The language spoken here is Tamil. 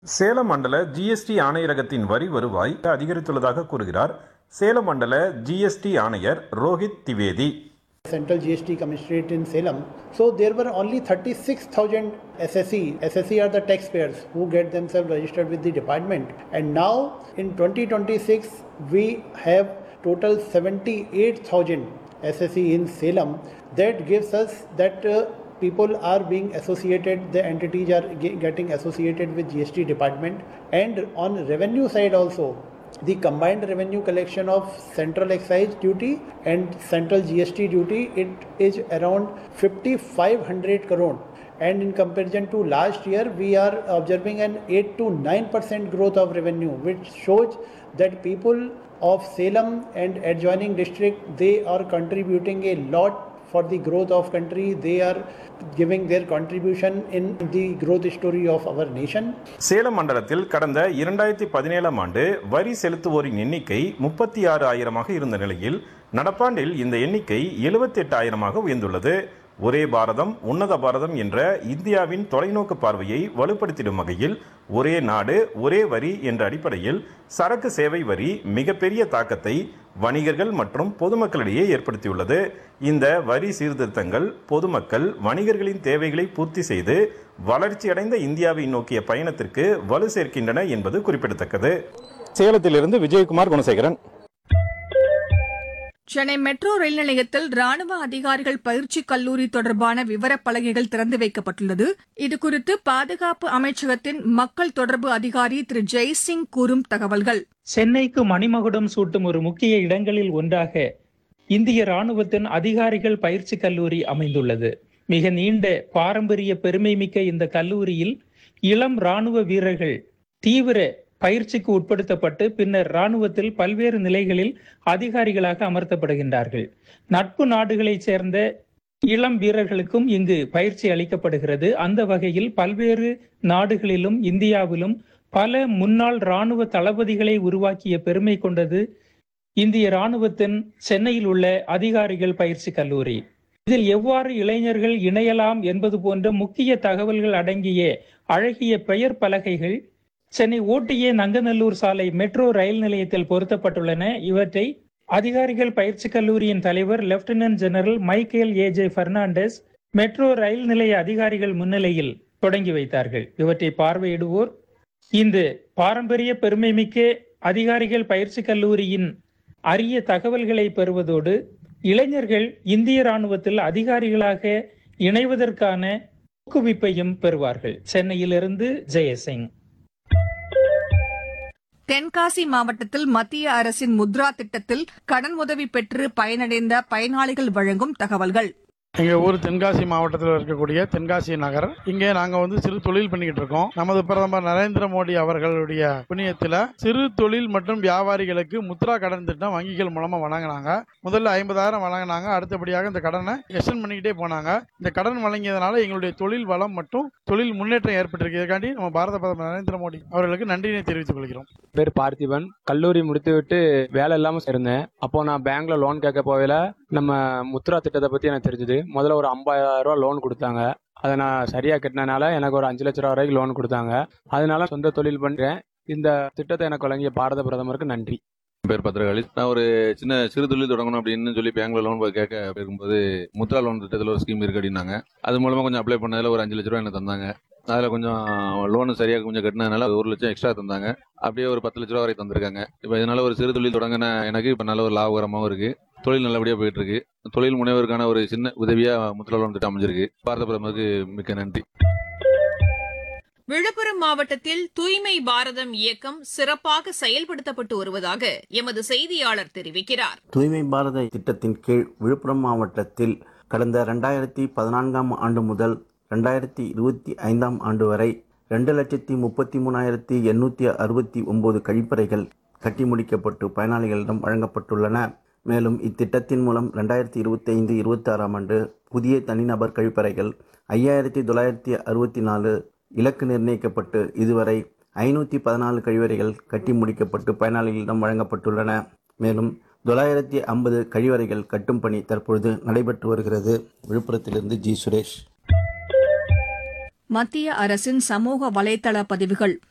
சேலம் மண்டல ஜிஎஸ்டி ஆணையரகத்தின் வரி வருவாய் அதிகரித்துள்ளதாக கூறுகிறார் சேலம் மண்டல ஜிஎஸ்டி ஆணையர் Rohit Dwivedi Central GST Commissionerate in Salem. So there were only 36,000 SSE. SSE are the taxpayers who get themselves registered with the department. And now in 2026, we have total 78,000 SSE in Salem. That gives us that uh, people are being associated, the entities are ge- getting associated with GST department. And on revenue side also, the combined revenue collection of central excise duty and central GST duty it is around 5500 crore and in comparison to last year we are observing an 8 to 9% growth of revenue which shows that people of Salem and adjoining district they are contributing a lot for the growth of country they are giving their contribution in the growth story of our nation Salem மண்டலத்தில் கடந்த இரண்டாயிரத்தி பதினேழாம் ஆண்டு வரி செலுத்துவோரின் எண்ணிக்கை முப்பத்தி ஆறு ஆயிரமாக இருந்த நிலையில் நடப்பாண்டில் இந்த எண்ணிக்கை எழுபத்தி எட்டு ஆயிரமாக உயர்ந்துள்ளது ஒரே பாரதம் உன்னத பாரதம் என்ற இந்தியாவின் தொலைநோக்கு பார்வையை வலுப்படுத்திடும் வகையில் ஒரே நாடு ஒரே வரி என்ற அடிப்படையில் சரக்கு சேவை வரி மிகப்பெரிய தாக்கத்தை வணிகர்கள் மற்றும் பொதுமக்களிடையே ஏற்படுத்தியுள்ளது இந்த வரி சீர்திருத்தங்கள் பொதுமக்கள் வணிகர்களின் தேவைகளை பூர்த்தி செய்து வளர்ச்சியடைந்த இந்தியாவை நோக்கிய பயணத்திற்கு வலு சேர்க்கின்றன என்பது குறிப்பிடத்தக்கது சேலத்திலிருந்து விஜயகுமார் குணசேகரன் சென்னை மெட்ரோ ரயில் நிலையத்தில் ராணுவ அதிகாரிகள் பயிற்சி கல்லூரி தொடர்பான விவரப் பலகைகள் திறந்து வைக்கப்பட்டுள்ளது இதுகுறித்து பாதுகாப்பு அமைச்சகத்தின் மக்கள் தொடர்பு அதிகாரி திரு ஜெய்சிங் கூறும் தகவல்கள் சென்னைக்கு மணிமகுடம் சூட்டும் ஒரு முக்கிய இடங்களில் ஒன்றாக இந்திய ராணுவத்தின் அதிகாரிகள் பயிற்சி கல்லூரி அமைந்துள்ளது மிக நீண்ட பாரம்பரிய பெருமைமிக்க இந்த கல்லூரியில் இளம் ராணுவ வீரர்கள் தீவிர பயிற்சிக்கு உட்படுத்தப்பட்டு பின்னர் ராணுவத்தில் பல்வேறு நிலைகளில் அதிகாரிகளாக அமர்த்தப்படுகின்றார்கள் நட்பு நாடுகளைச் சேர்ந்த இளம் வீரர்களுக்கும் இங்கு பயிற்சி அளிக்கப்படுகிறது அந்த வகையில் பல்வேறு நாடுகளிலும் இந்தியாவிலும் பல முன்னாள் ராணுவ தளபதிகளை உருவாக்கிய பெருமை கொண்டது இந்திய ராணுவத்தின் சென்னையில் உள்ள அதிகாரிகள் பயிற்சி கல்லூரி இதில் எவ்வாறு இளைஞர்கள் இணையலாம் என்பது போன்ற முக்கிய தகவல்கள் அடங்கிய அழகிய பெயர் பலகைகள் சென்னை ஓட்டிய நங்கநல்லூர் சாலை மெட்ரோ ரயில் நிலையத்தில் பொருத்தப்பட்டுள்ளன இவற்றை அதிகாரிகள் பயிற்சி கல்லூரியின் தலைவர் lieutenant general Michael A J Fernandes metro rail நிலைய அதிகாரிகள் முன்னிலையில் தொடங்கி வைத்தார்கள் இவற்றை பார்வையிடுவோர் இந்த பாரம்பரிய பெருமைமிக்க அதிகாரிகள் பயிற்சி கல்லூரியின் அரிய தகவல்களை பெறுவதோடு இளைஞர்கள் இந்திய ராணுவத்தில் அதிகாரிகளாக இணைவதற்கான ஊக்குவிப்பையும் பெறுவார்கள் சென்னையிலிருந்து ஜெயசிங் தென்காசி மாவட்டத்தில் மத்திய அரசின் முத்ரா திட்டத்தில் கடன் உதவி பெற்று பயனடைந்த பயனாளிகள் வழங்கும் தகவல்கள் எங்கள் ஊர் தென்காசி மாவட்டத்தில் இருக்கக்கூடிய தென்காசி நகர் இங்கே நாங்கள் வந்து சிறு தொழில் பண்ணிக்கிட்டு இருக்கோம் நமது பிரதமர் நரேந்திர மோடி அவர்களுடைய புண்ணியத்தில் சிறு தொழில் மற்றும் வியாபாரிகளுக்கு முத்ரா கடன் திட்டம் வங்கிகள் மூலமாக வழங்கினாங்க முதல்ல ஐம்பதாயிரம் வழங்கினாங்க அடுத்தபடியாக இந்த கடனை எக்ஸ்டெண்ட் பண்ணிக்கிட்டே போனாங்க இந்த கடன் வழங்கியதனால எங்களுடைய தொழில் வளம் மற்றும் தொழில் முன்னேற்றம் ஏற்பட்டிருக்கு இதுக்காண்டி நம்ம பாரத பிரதமர் நரேந்திர மோடி அவர்களுக்கு நன்றியினை தெரிவித்துக் கொள்கிறோம் பேர் பார்த்திபன் கல்லூரி முடித்துவிட்டு வேலை இல்லாம இருந்தேன் அப்போ நான் பேங்க்ல லோன் கேட்க போகையில நம்ம முத்ரா திட்டத்தை பத்தி எனக்கு தெரிஞ்சது முதல்ல ஒரு ஐம்பதாயிரம் ரூபாய் லோன் கொடுத்தாங்க அதை நான் சரியா கட்டினனால எனக்கு ஒரு அஞ்சு லட்ச ரூபா வரைக்கும் லோன் கொடுத்தாங்க அதனால சொந்த தொழில் பண்றேன் இந்த திட்டத்தை எனக்கு வழங்கிய பாரத பிரதமருக்கு நன்றி என் பேர் பத்திரகாளி நான் ஒரு சின்ன சிறு தொழில் தொடங்கணும் அப்படின்னு சொல்லி பேங்க்ல லோன் போய் கேட்க இருக்கும்போது முத்ரா லோன் திட்டத்தில் ஒரு ஸ்கீம் இருக்கு அப்படின்னாங்க அது மூலமா கொஞ்சம் அப்ளை பண்ணதுல ஒரு அஞ்சு லட்ச ரூபா எனக்கு தந்தாங்க அதில் கொஞ்சம் லோனு சரியாக கொஞ்சம் கட்டினதுனால அது ஒரு லட்சம் எக்ஸ்ட்ரா தந்தாங்க அப்படியே ஒரு பத்து லட்ச ரூபா வரை தந்திருக்காங்க இப்போ இதனால ஒரு சிறு தொழில் தொடங்கின எனக்கு இப்போ நல்ல ஒரு லாபகரமாகவும் இருக்கு தொழில் நல்லபடியாக போயிட்டு இருக்கு தொழில் முனைவருக்கான ஒரு சின்ன உதவியா முத்ரா லோன் திட்டம் அமைஞ்சிருக்கு பாரத பிரதமருக்கு மிக்க நன்றி விழுப்புரம் மாவட்டத்தில் தூய்மை பாரதம் இயக்கம் சிறப்பாக செயல்படுத்தப்பட்டு வருவதாக எமது செய்தியாளர் தெரிவிக்கிறார் தூய்மை பாரத திட்டத்தின் கீழ் விழுப்புரம் மாவட்டத்தில் கடந்த ரெண்டாயிரத்தி பதினான்காம் ஆண்டு முதல் ரெண்டாயிரத்தி இருபத்தி ஐந்தாம் ஆண்டு வரை ரெண்டு லட்சத்தி முப்பத்தி மூணாயிரத்தி எண்ணூற்றி அறுபத்தி ஒம்பது கழிப்பறைகள் கட்டி முடிக்கப்பட்டு பயனாளிகளிடம் வழங்கப்பட்டுள்ளன மேலும் இத்திட்டத்தின் மூலம் ரெண்டாயிரத்தி இருபத்தைந்து இருபத்தாறாம் ஆண்டு புதிய தனிநபர் கழிப்பறைகள் ஐயாயிரத்தி தொள்ளாயிரத்தி அறுபத்தி நாலு இலக்கு நிர்ணயிக்கப்பட்டு இதுவரை ஐநூற்றி பதினாலு கழிவறைகள் கட்டி முடிக்கப்பட்டு பயனாளிகளிடம் வழங்கப்பட்டுள்ளன மேலும் தொள்ளாயிரத்தி ஐம்பது கழிவறைகள் கட்டும் பணி தற்பொழுது நடைபெற்று வருகிறது விழுப்புரத்திலிருந்து ஜி சுரேஷ் மத்திய அரசின் சமூக வலைதள பதிவுகள்